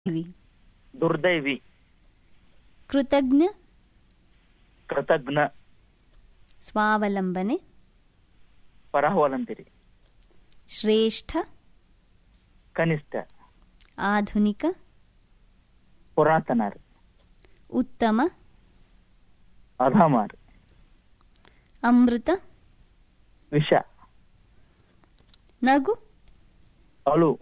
V ದುರ್ದೈವಿ ಕೃತಜ್ಞ ಕೃತಜ್ಞ ಸ್ವಾವಲಂಬನೆ ಪರಾವಲಂಬಿರಿ ಶ್ರೇಷ್ಠ ಕನಿಷ್ಠ ಆಧುನಿಕ ಪುರಾತನರು ಉತ್ತಮ ಅಧಮರು ಅಮೃತ ವಿಷ ನಗು ಅಳು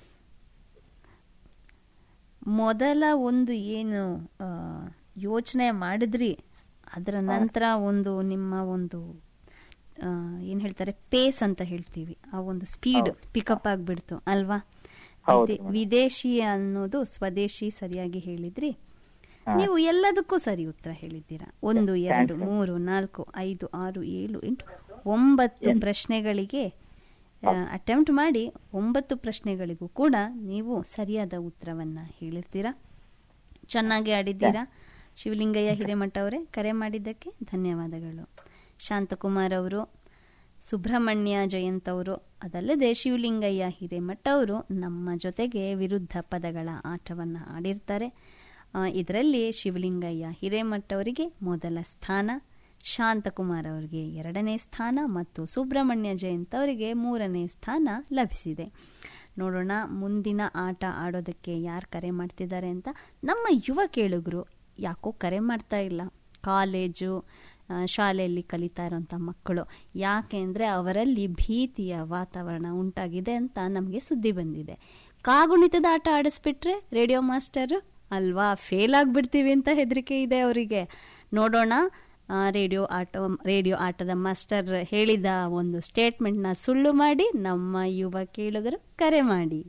ಮೊದಲ ಒಂದು ಏನು ಆ, ಯೋಚನೆ ಮಾಡಿದ್ರಿ ಅದರ ನಂತರ ಒಂದು ನಿಮ್ಮ ಒಂದು ಆ, ಏನ್ ಹೇಳ್ತಾರೆ ಪೇಸ್ ಅಂತ ಹೇಳ್ತೀವಿ ಆ ಒಂದು ಸ್ಪೀಡ್ ಹೌದು. ಪಿಕಪ್ ಆಗ್ಬಿಡ್ತು ಅಲ್ವಾ ಹೌದು ವಿದೇ- ಮೇಡಮ್. ವಿದೇಶಿ ಅನ್ನೋದು ಸ್ವದೇಶಿ ಸರಿಯಾಗಿ ಹೇಳಿದ್ರಿ ಹಾ. ನೀವು ಎಲ್ಲದಕ್ಕೂ ಸರಿ ಉತ್ತರ ಹೇಳಿದ್ದೀರಾ ಒಂದು Thanks, ಎರಡು madam. ಮೂರು ನಾಲ್ಕು ಐದು ಆರು ಏಳು ಎಂಟು ಒಂಬತ್ತು ಏನ್? ಪ್ರಶ್ನೆಗಳಿಗೆ ಅಟೆಂಪ್ಟ್ ಮಾಡಿ ಒಂಬತ್ತು ಪ್ರಶ್ನೆಗಳಿಗೂ ಕೂಡ ನೀವು ಸರಿಯಾದ ಉತ್ತರವನ್ನ ಹೇಳಿರ್ತೀರಾ ಚೆನ್ನಾಗಿ ಆಡಿದ್ದೀರಾ ಶಿವಲಿಂಗಯ್ಯ ಹಿರೇಮಠ ಅವರೇ ಕರೆ ಮಾಡಿದ್ದಕ್ಕೆ ಧನ್ಯವಾದಗಳು ಶಾಂತಕುಮಾರ್ ಅವರು ಸುಬ್ರಹ್ಮಣ್ಯ ಜಯಂತ್ ಅವರು ಅದಲ್ಲದೆ ಶಿವಲಿಂಗಯ್ಯ ಹಿರೇಮಠ ಅವರು ನಮ್ಮ ಜೊತೆಗೆ ವಿರುದ್ಧ ಪದಗಳ ಆಟವನ್ನು ಆಡಿರ್ತಾರೆ ಇದರಲ್ಲಿ ಶಿವಲಿಂಗಯ್ಯ ಹಿರೇಮಠ ಅವರಿಗೆ ಮೊದಲ ಸ್ಥಾನ ಶಾಂತಕುಮಾರ್ ಅವರಿಗೆ ಎರಡನೇ ಸ್ಥಾನ ಮತ್ತು ಸುಬ್ರಹ್ಮಣ್ಯ ಜಯಂತ್ ಅವರಿಗೆ ಮೂರನೇ ಸ್ಥಾನ ಲಭಿಸಿದೆ ನೋಡೋಣ ಮುಂದಿನ ಆಟ ಆಡೋದಕ್ಕೆ ಯಾರು ಕರೆ ಮಾಡ್ತಿದ್ದಾರೆ ಅಂತ ನಮ್ಮ ಯುವ ಕೇಳುಗರು ಯಾಕೋ ಕರೆ ಮಾಡ್ತಾ ಇಲ್ಲ ಕಾಲೇಜು ಆ, ಶಾಲೆಯಲ್ಲಿ ಕಲಿತಾ ಇರೋಂಥ ಮಕ್ಕಳು ಯಾಕೆ ಅಂದರೆ ಅವರಲ್ಲಿ ಭೀತಿಯ ವಾತಾವರಣ ಉಂಟಾಗಿದೆ ಅಂತ ನಮಗೆ ಸುದ್ದಿ ಬಂದಿದೆ ಕಾಗುಣಿತದ ಆಟ ಆಡಿಸ್ಬಿಟ್ರೆ ರೇಡಿಯೋ ಮಾಸ್ಟರ್ ಅಲ್ವಾ ಫೇಲ್ ಆಗಿಬಿಡ್ತೀವಿ ಅಂತ ಹೆದರಿಕೆ ಇದೆ ಅವರಿಗೆ ನೋಡೋಣ ಆ, ರೇಡಿಯೋ ಆಟ ರೇಡಿಯೋ ಆಟದ ಮಾಸ್ಟರ್ ಹೇಳಿದ ಒಂದು ಸ್ಟೇಟ್ಮೆಂಟ್ನ ಸುಳ್ಳು ಮಾಡಿ ನಮ್ಮ ಯುವ ಕೇಳುಗರು ಕರೆ ಮಾಡಿ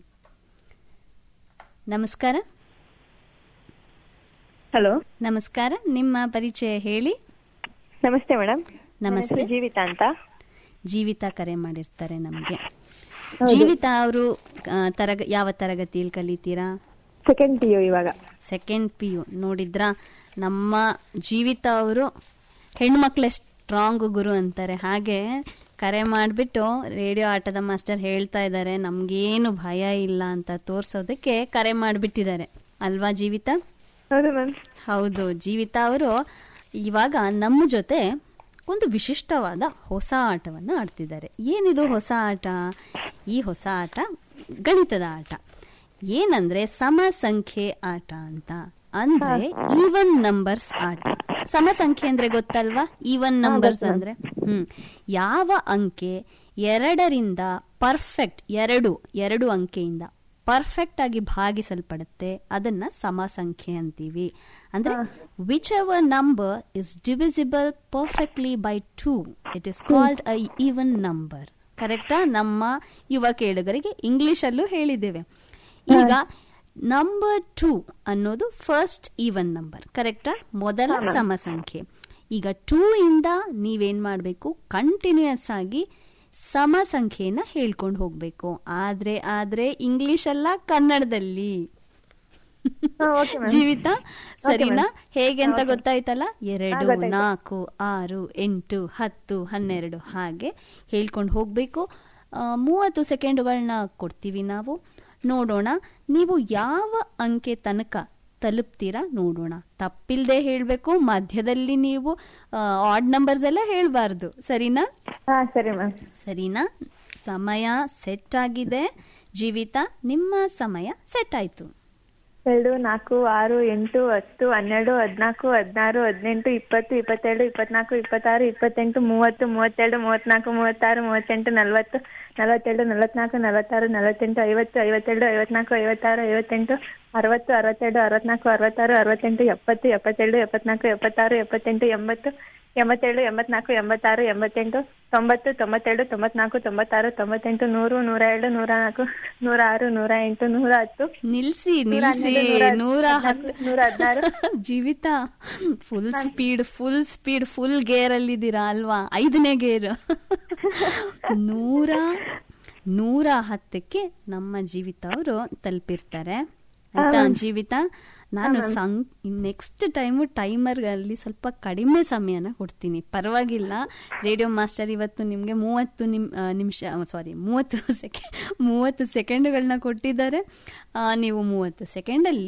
ನಮಸ್ಕಾರ ಹಲೋ ನಮಸ್ಕಾರ ನಿಮ್ಮ ಪರಿಚಯ ಹೇಳಿ ನಮಸ್ತೆ ಮೇಡಮ್ ನಮಸ್ತೆ. ಜೀವಿತ ಅಂತ ಜೀವಿತ ಕರೆ ಮಾಡಿರ್ತಾರೆ ನಮಗೆ ಜೀವಿತ ಅವರು ತರಗ ಯಾವ ತರಗತಿಯಲ್ಲಿ ಕಲಿತೀರಾ ಸೆಕೆಂಡ್ ಪಿ ಯು ಇವಾಗ ಸೆಕೆಂಡ್ ಪಿ ಯು ನೋಡಿದ್ರಾ ನಮ್ಮ ಜೀವಿತ ಅವರು ಹೆಣ್ಮಕ್ಳ ಸ್ಟ್ರಾಂಗ್ ಗುರು ಅಂತಾರೆ ಹಾಗೆ ಕರೆ ಮಾಡಿಬಿಟ್ಟು ರೇಡಿಯೋ ಆಟದ ಮಾಸ್ಟರ್ ಹೇಳ್ತಾ ಇದ್ದಾರೆ ನಮಗೇನು ಭಯ ಇಲ್ಲ ಅಂತ ತೋರಿಸೋದಕ್ಕೆ ಕರೆ ಮಾಡಿಬಿಟ್ಟಿದ್ದಾರೆ ಅಲ್ವಾ ಜೀವಿತ ಹೌದು ಮ್ಯಾಮ್ ಹೌದು ಜೀವಿತ ಅವರು ಇವಾಗ ನಮ್ಮ ಜೊತೆ ಒಂದು ವಿಶಿಷ್ಟವಾದ ಹೊಸ ಆಟವನ್ನು ಆಡ್ತಿದ್ದಾರೆ ಏನಿದು ಹೊಸ ಆಟ ಈ ಹೊಸ ಆಟ ಗಣಿತದ ಆಟ ಏನಂದ್ರೆ ಸಮ ಸಂಖ್ಯೆ ಆಟ ಅಂತ ಅಂದ್ರೆ ಈವನ್ ನಂಬರ್ಸ್ ಆಟ ಸಮ ಸಂಖ್ಯೆ ಅಂದ್ರೆ ಗೊತ್ತಲ್ವಾ ಈವನ್ ನಂಬರ್ಸ್ ಅಂದ್ರೆ ಹ್ಮ್ ಯಾವ ಅಂಕೆ ಎರಡರಿಂದ ಪರ್ಫೆಕ್ಟ್ ಎರಡು ಎರಡು ಅಂಕೆಯಿಂದ ಪರ್ಫೆಕ್ಟ್ ಆಗಿ ಭಾಗಿಸಲ್ಪಡುತ್ತೆ ಅದನ್ನ ಸಮ ಸಂಖ್ಯೆ ಅಂತೀವಿ ಅಂದ್ರೆ which ever number is divisible perfectly by two it is called a even number ಕರೆಕ್ಟಾ ನಮ್ಮ ಯುವ ಕೇಳುಗರಿಗೆ ಇಂಗ್ಲಿಷ್ ಅಲ್ಲೂ ಹೇಳಿದ್ದೇವೆ ಈಗ ನಂಬರ್ ಟೂ ಅನ್ನೋದು ಫಸ್ಟ್ ಈವನ್ ನಂಬರ್ ಕರೆಕ್ಟಾ ಮೊದಲ ಸಮ ಸಂಖ್ಯೆ ಈಗ ಟೂ ಇಂದ ನೀವೇನ್ ಮಾಡಬೇಕು ಕಂಟಿನ್ಯೂಯಸ್ ಆಗಿ ಸಮ ಸಂಖ್ಯೆನ ಹೇಳ್ಕೊಂಡು ಹೋಗ್ಬೇಕು ಆದ್ರೆ ಆದ್ರೆ ಇಂಗ್ಲಿಷ್ ಅಲ್ಲ ಕನ್ನಡದಲ್ಲಿ ಓಕೆ ಮ್ಯಾಮ್ ಜೀವಿತ ಸರಿನಾ ma'am. ಹೇಗೆ ಅಂತ Okay. ಗೊತ್ತಾಯ್ತಲ್ಲ ಎರಡು ಗೊತ್ತಾಯ್ತು. ನಾಲ್ಕು ಆರು ಎಂಟು ಹತ್ತು ಹನ್ನೆರಡು ಹಾಗೆ ಹೇಳ್ಕೊಂಡು ಹೋಗ್ಬೇಕು ಆ, ಮೂವತ್ತು ಸೆಕೆಂಡುಗಳನ್ನ ಕೊಡ್ತೀವಿ ನಾವು ನೋಡೋಣ ನೀವು ಯಾವ ಅಂಕೆ ತನಕ ತಲುಪ್ತೀರಾ ನೋಡೋಣ ತಪ್ಪಿಲ್ದೆ ಹೇಳಬೇಕು ಮಧ್ಯದಲ್ಲಿ ನೀವು ಆಡ್ ನಂಬರ್ಸ್ ಎಲ್ಲ ಹೇಳಬಾರ್ದು ಸರಿನಾ ಹಾ ಸರಿ ಮ್ಯಾಮ್ ಸರಿನಾ ಸಮಯ ಸೆಟ್ ಆಗಿದೆ ಜೀವಿತ ನಿಮ್ಮ ಸಮಯ ಸೆಟ್ ಆಯ್ತು ಎರಡು ನಾಲ್ಕು ಆರು ಎಂಟು ಹತ್ತು ಹನ್ನೆರಡು ಹದಿನಾಲ್ಕು ಹದಿನಾರು ಹದಿನೆಂಟು ಇಪ್ಪತ್ತು ಇಪ್ಪತ್ತೆರಡು ಇಪ್ಪತ್ನಾಲ್ಕು ಇಪ್ಪತ್ತಾರು ಇಪ್ಪತ್ತೆಂಟು ಮೂವತ್ತು ಮೂವತ್ತೆರಡು ಮೂವತ್ನಾಲ್ಕು ಮೂವತ್ತಾರು ಮೂವತ್ತೆಂಟು ನಲವತ್ತು ನಲವತ್ತೆರಡು ನಲವತ್ನಾಲ್ಕು ನಲವತ್ತಾರು ನಲವತ್ತೆಂಟು ಐವತ್ತು ಐವತ್ತೆರಡು ಐವತ್ನಾಲ್ಕು ಐವತ್ತಾರು ಐವತ್ತೆಂಟು ಅರವತ್ತು ಅರವತ್ತೆರಡು ಅರವತ್ನಾಲ್ಕು ಅರವತ್ತಾರು ಅರವತ್ತೆಂಟು ಎಪ್ಪತ್ತು ಎಪ್ಪತ್ತೆರಡು ಎಪ್ಪತ್ನಾಲ್ಕು ಎಪ್ಪತ್ತಾರು ಎಪ್ಪತ್ತೆಂಟು ಎಂಬತ್ತು ಎಂಬತ್ತೇಳು ಎಂಬತ್ನಾಲ್ಕು ಎಂಬತ್ತಾರು ಎಂಬತ್ತೆಂಟು ತೊಂಬತ್ತು ತೊಂಬತ್ತೆರಡು ತೊಂಬತ್ನಾಲ್ಕು ತೊಂಬತ್ತಾರು ತೊಂಬತ್ತೆಂಟು ನೂರು ನೂರ ಎರಡು ನೂರ ನಾಲ್ಕು ನೂರ ಆರು ನೂರ ಎಂಟು ನೂರ ಹತ್ತು ನಿಲ್ಸಿ ನೂರ ನಿಲ್ಸಿ ಹನ್ನೆರಡು, ನೂರ ನೂರ ಹತ್ತು ಹದಿನಾಲ್ಕು, ನೂರ ಹದಿನಾರು. Jeevitha full speed full speed full gear ಅಲ್ಲಿದ್ದೀರಾ ಅಲ್ವಾ ಐದನೇ ಗೇರ್ ನೂರ ನೂರ ಹತ್ತಕ್ಕೆ ನಮ್ಮ ಜೀವಿತ ಅವರು ತಲುಪಿರ್ತಾರೆ ಆಯ್ತಾ ಜೀವಿತ ನಾನು ಸಂ ನೆಕ್ಸ್ಟ್ ಟೈಮು ಟೈಮರ್ ಅಲ್ಲಿ ಸ್ವಲ್ಪ ಕಡಿಮೆ ಸಮಯನ ಕೊಡ್ತೀನಿ ಪರವಾಗಿಲ್ಲ ರೇಡಿಯೋ ಮಾಸ್ಟರ್ ಇವತ್ತು ನಿಮಗೆ ಮೂವತ್ತು ನಿಮ್ ಆ, ನಿಮಿಷ ಸಾರಿ ಮೂವತ್ತು ಸೆಕೆ ಮೂವತ್ತು ಸೆಕೆಂಡ್ಗಳನ್ನ ಕೊಟ್ಟಿದ್ದಾರೆ ಆ, ನೀವು ಮೂವತ್ತು ಸೆಕೆಂಡಲ್ಲಿ